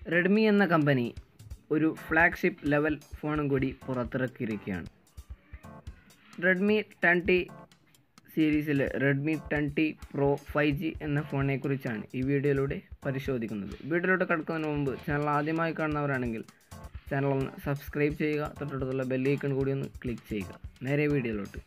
Redmi എന്ന company ഒരു flagship level ഫോണും കൂടി പുറത്തിറക്കിയിരിക്കുകയാണ് റെഡ്മി ടെൻ ടി സീരീസിൽ Redmi ten T pro five G എന്ന ഫോണിനെ കുറിച്ചാണ് ഈ വീഡിയോയിലൂടെ പരിശോധിക്കുന്നത് വീഡിയോയിലൂടെ കിടക്കുന്നതിന് മുമ്പ് ചാനൽ ആദ്യമായി കാണുന്നവരാണെങ്കിൽ ചാനൽ ഒന്ന് സബ്സ്ക്രൈബ് ചെയ്യുക തൊട്ടടുത്തുള്ള ബെല്ലൈക്കൺ കൂടി ഒന്ന് ക്ലിക്ക് ചെയ്യുക നേരെ വീഡിയോയിലോട്ട്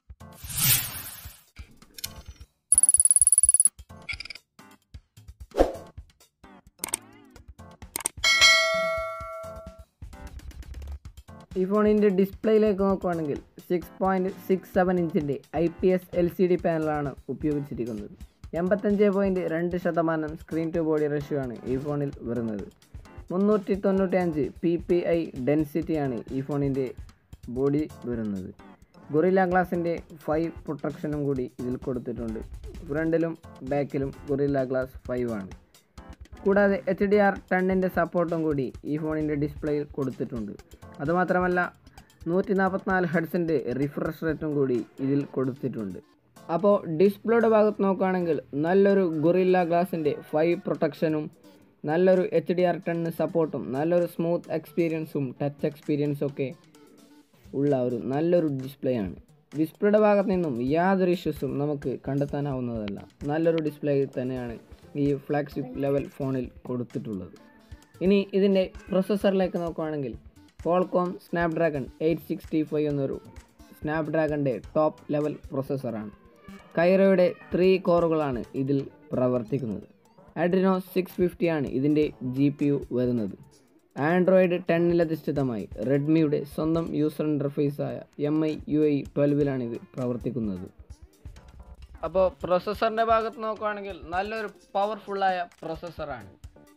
ഈ ഫോണിൻ്റെ ഡിസ്പ്ലേയിലേക്ക് നോക്കുകയാണെങ്കിൽ സിക്സ് പോയിൻറ്റ് സിക്സ് സെവൻ ഇഞ്ചിൻ്റെ I P S L C D പാനലാണ് ഉപയോഗിച്ചിരിക്കുന്നത് എൺപത്തഞ്ച് പോയിൻറ്റ് രണ്ട് ശതമാനം സ്ക്രീൻ ടു ബോഡി റേഷ്യോ ആണ് ഈ ഫോണിൽ വരുന്നത് മുന്നൂറ്റി തൊണ്ണൂറ്റി അഞ്ച് പി പി ഐ ഡെൻസിറ്റിയാണ് ഈ ഫോണിൻ്റെ ബോഡി വരുന്നത് ഗൊറില്ല ഗ്ലാസിൻ്റെ ഫൈവ് പ്രൊട്ടക്ഷനും കൂടി ഇതിൽ കൊടുത്തിട്ടുണ്ട് ഫ്രണ്ടിലും ബാക്കിലും ഗൊറില്ല ഗ്ലാസ് ഫൈവ് ആണ് കൂടാതെ എച്ച് ഡി ആർ ടെണ്ണിൻ്റെ സപ്പോർട്ടും കൂടി ഈ ഫോണിൻ്റെ ഡിസ്പ്ലേയിൽ കൊടുത്തിട്ടുണ്ട് അതുമാത്രമല്ല നൂറ്റി നാൽപ്പത്തിനാല് ഹെഡ്സിൻ്റെ റിഫ്രഷ് റേറ്റും കൂടി ഇതിൽ കൊടുത്തിട്ടുണ്ട് അപ്പോൾ ഡിസ്പ്ലേയുടെ ഭാഗത്ത് നോക്കുകയാണെങ്കിൽ നല്ലൊരു ഗൊറില്ല ഗ്ലാസിൻ്റെ ഫൈവ് പ്രൊട്ടക്ഷനും നല്ലൊരു എച്ച് ഡി ആർ ടെണ്ണ് സപ്പോർട്ടും നല്ലൊരു സ്മൂത്ത് എക്സ്പീരിയൻസും ടച്ച് എക്സ്പീരിയൻസും ഒക്കെ ഉള്ള ഒരു നല്ലൊരു ഡിസ്പ്ലേ ആണ് ഡിസ്പ്ലേയുടെ ഭാഗത്ത് നിന്നും യാതൊരു ഇഷ്യൂസും നമുക്ക് കണ്ടെത്താനാവുന്നതല്ല നല്ലൊരു ഡിസ്പ്ലേ തന്നെയാണ് ഈ ഫ്ലാഗ്ഷിപ്പ് ലെവൽ ഫോണിൽ കൊടുത്തിട്ടുള്ളത് ഇനി ഇതിൻ്റെ പ്രൊസസ്സറിലേക്ക് നോക്കുകയാണെങ്കിൽ Qualcomm Snapdragon eight sixty five എന്നൊരു സ്നാപ്ഡ്രാഗണിൻ്റെ ടോപ്പ് ലെവൽ പ്രൊസസ്സറാണ് കൈറോയുടെ ത്രീ കോറുകളാണ് ഇതിൽ പ്രവർത്തിക്കുന്നത് ആഡ്രിനോ സിക്സ് ഫിഫ്റ്റി ആണ് ഇതിൻ്റെ ജി പി യു വരുന്നത് ആൻഡ്രോയിഡ് ടെന്നിലധിഷ്ഠിതമായി റെഡ്മിയുടെ സ്വന്തം യൂസർ ഇൻ്റർഫേസായ എം ഐ യു ഐ ട്വൽവിലാണ് ഇത് പ്രവർത്തിക്കുന്നത് അപ്പോൾ പ്രൊസസ്സറിൻ്റെ ഭാഗത്ത് നോക്കുകയാണെങ്കിൽ നല്ലൊരു പവർഫുള്ളായ പ്രൊസസ്സറാണ്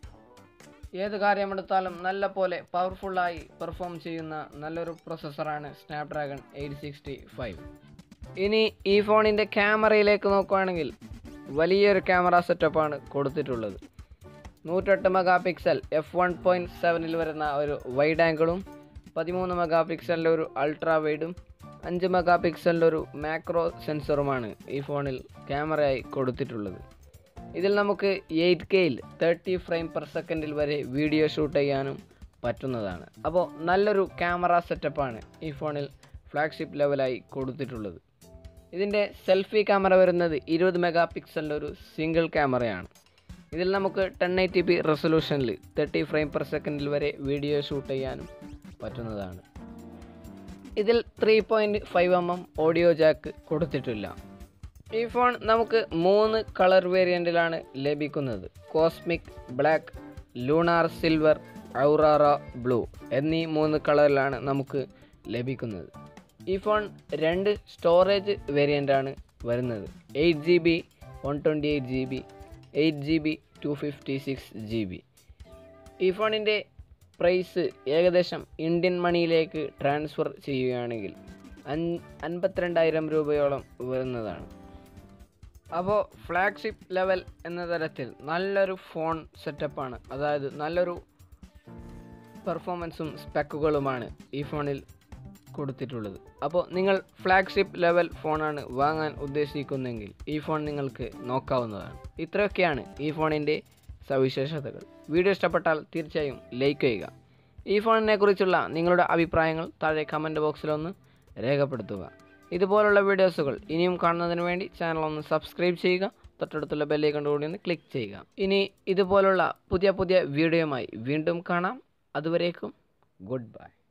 ഏത് കാര്യമെടുത്താലും നല്ല പോലെ പവർഫുള്ളായി പെർഫോം ചെയ്യുന്ന നല്ലൊരു പ്രൊസസ്സറാണ് സ്നാപ്ഡ്രാഗൺ എയ്റ്റ് സിക്സ്റ്റി ഫൈവ് ഇനി ഈ ഫോണിൻ്റെ ക്യാമറയിലേക്ക് നോക്കുകയാണെങ്കിൽ വലിയൊരു ക്യാമറ സെറ്റപ്പാണ് കൊടുത്തിട്ടുള്ളത് നൂറ്റെട്ട് mega pixel F one point സെവനിൽ വരുന്ന ഒരു വൈഡ് ആംഗിളും പതിമൂന്ന് മെഗാ പിക്സലിൻ്റെ ഒരു അൾട്രാ വൈഡും അഞ്ച് മെഗാ പിക്സലിൻ്റെ ഒരു മാക്രോ സെൻസറുമാണ് ഈ ഫോണിൽ ക്യാമറയായി കൊടുത്തിട്ടുള്ളത് ഇതിൽ നമുക്ക് എയ്റ്റ് കെയിൽ തേർട്ടി ഫ്രെയിം പെർ സെക്കൻഡിൽ വരെ വീഡിയോ ഷൂട്ട് ചെയ്യാനും പറ്റുന്നതാണ് അപ്പോൾ നല്ലൊരു ക്യാമറ സെറ്റപ്പാണ് ഈ ഫോണിൽ ഫ്ലാഗ്ഷിപ്പ് ലെവലായി കൊടുത്തിട്ടുള്ളത് ഇതിൻ്റെ സെൽഫി ക്യാമറ വരുന്നത് ഇരുപത് മെഗാ പിക്സലിൻ്റെ ഒരു സിംഗിൾ ക്യാമറയാണ് ഇതിൽ നമുക്ക് ടെൻ എയ്റ്റി പി റെസൊല്യൂഷനിൽ തേർട്ടി ഫ്രെയിം പെർ സെക്കൻഡിൽ വരെ വീഡിയോ ഷൂട്ട് ചെയ്യാനും പറ്റുന്നതാണ് ഇതിൽ three point five M M audio jack കൊടുത്തിട്ടില്ല ഈ ഫോൺ നമുക്ക് മൂന്ന് കളർ വേരിയൻറ്റിലാണ് ലഭിക്കുന്നത് cosmic black lunar silver aurora blue എന്നീ മൂന്ന് കളറിലാണ് നമുക്ക് ലഭിക്കുന്നത് ഈ ഫോൺ രണ്ട് സ്റ്റോറേജ് വേരിയൻ്റാണ് വരുന്നത് eight G B one twenty eight G B eight G B two fifty six G B ഈ ഫോണിൻ്റെ പ്രൈസ് ഏകദേശം ഇന്ത്യൻ മണിയിലേക്ക് ട്രാൻസ്ഫർ ചെയ്യുകയാണെങ്കിൽ അൻ അൻപത്തിരണ്ടായിരം രൂപയോളം വരുന്നതാണ് അപ്പോൾ ഫ്ലാഗ്ഷിപ്പ് ലെവൽ എന്ന തരത്തിൽ നല്ലൊരു ഫോൺ സെറ്റപ്പാണ് അതായത് നല്ലൊരു പെർഫോമൻസും സ്പെക്കുകളുമാണ് ഈ ഫോണിൽ കൊടുത്തിട്ടുള്ളത് അപ്പോൾ നിങ്ങൾ ഫ്ലാഗ്ഷിപ്പ് ലെവൽ ഫോണാണ് വാങ്ങാൻ ഉദ്ദേശിക്കുന്നെങ്കിൽ ഈ ഫോൺ നിങ്ങൾക്ക് നോക്കാവുന്നതാണ് ഇത്രയൊക്കെയാണ് ഈ ഫോണിൻ്റെ സവിശേഷതകൾ വീഡിയോ ഇഷ്ടപ്പെട്ടാൽ തീർച്ചയായും ലൈക്ക് ചെയ്യുക ഈ ഫോണിനെ കുറിച്ചുള്ള നിങ്ങളുടെ അഭിപ്രായങ്ങൾ താഴെ കമൻറ്റ് ബോക്സിലൊന്ന് രേഖപ്പെടുത്തുക ഇതുപോലുള്ള വീഡിയോസുകൾ ഇനിയും കാണുന്നതിന് വേണ്ടി ചാനൽ ഒന്ന് സബ്സ്ക്രൈബ് ചെയ്യുക തൊട്ടടുത്തുള്ള ബെല്ലൈക്കൺ കൂടി ഒന്ന് ക്ലിക്ക് ചെയ്യുക ഇനി ഇതുപോലുള്ള പുതിയ പുതിയ വീഡിയോയുമായി വീണ്ടും കാണാം അതുവരേക്കും ഗുഡ് ബൈ